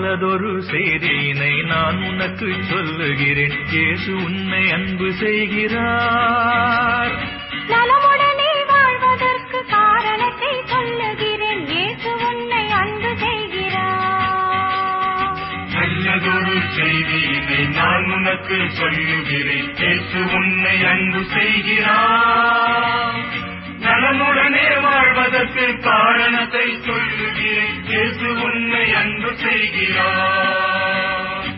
நல்லதொரு செய்தியினை நான் உனக்கு சொல்லுகிறேன் இயேசு உன்னை அன்பு செய்கிறார் நலமுடனே வாழ்வதற்கு காரணத்தை சொல்லுகிறேன் இயேசு உன்னை அன்பு செய்கிறார் நல்லதொரு செய்தியினை நான் உனக்கு சொல்லுகிறேன் இயேசு உன்னை அன்பு செய்கிறார் நலமுடனே வாழ்வதற்கு காரணத்தை சொல்லுகிறேன் இயேசு உன்னை அன்பு செய்கிறார்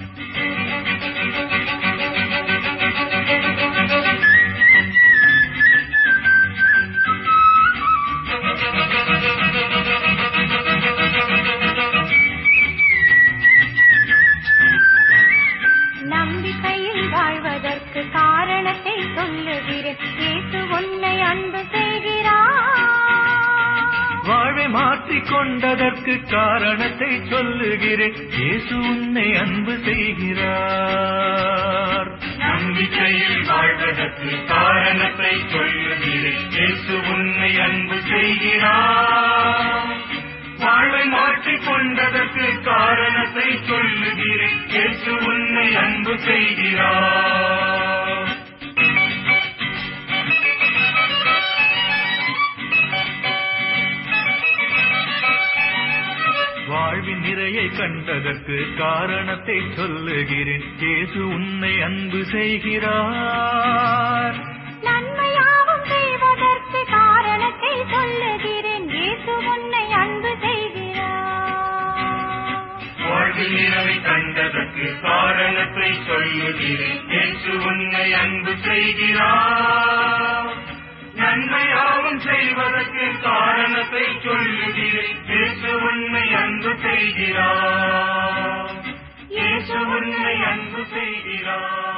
நம்பிக்கையில் வாழ்வதற்கு காரணத்தை சொல்லுகிறேன் இயேசு உன்னை அன்பு செய்கிறார் வாழ்வை மாற்றிக் கொண்டதற்கு காரணத்தை சொல்லுகிறேன் இயேசு உன்னை அன்பு செய்கிறார் நம்பிக்கையில் வாழ்வதற்கு காரணத்தை சொல்லுகிறேன் இயேசு உன்னை அன்பு செய்கிறார் வாழ்வை மாற்றிக் கொண்டதற்கு காரணத்தை சொல்லுகிறேன் இயேசு உன்னை அன்பு செய்கிறார் வாழ்வின் நிறையை கண்டதற்கு காரணத்தை சொல்லுகிறேன் இயேசு உன்னை அன்பு செய்கிறார் நன்மையாவும் செய்வதற்கு காரணத்தை சொல்லுகிறேன் இயேசு உன்னை அன்பு செய்கிறார் வாழ்வில் நிறவை கண்டதற்கு காரணத்தை சொல்லுகிறேன் இயேசு உன்னை அன்பு செய்கிறார் நன்மையாவும் செய்வதற்கு காரணத்தை சொல்லுகிறேன் இயேசு உன்னை அன்பு செய்கிறார் இயேசு உன்னை அன்பு செய்கிறார்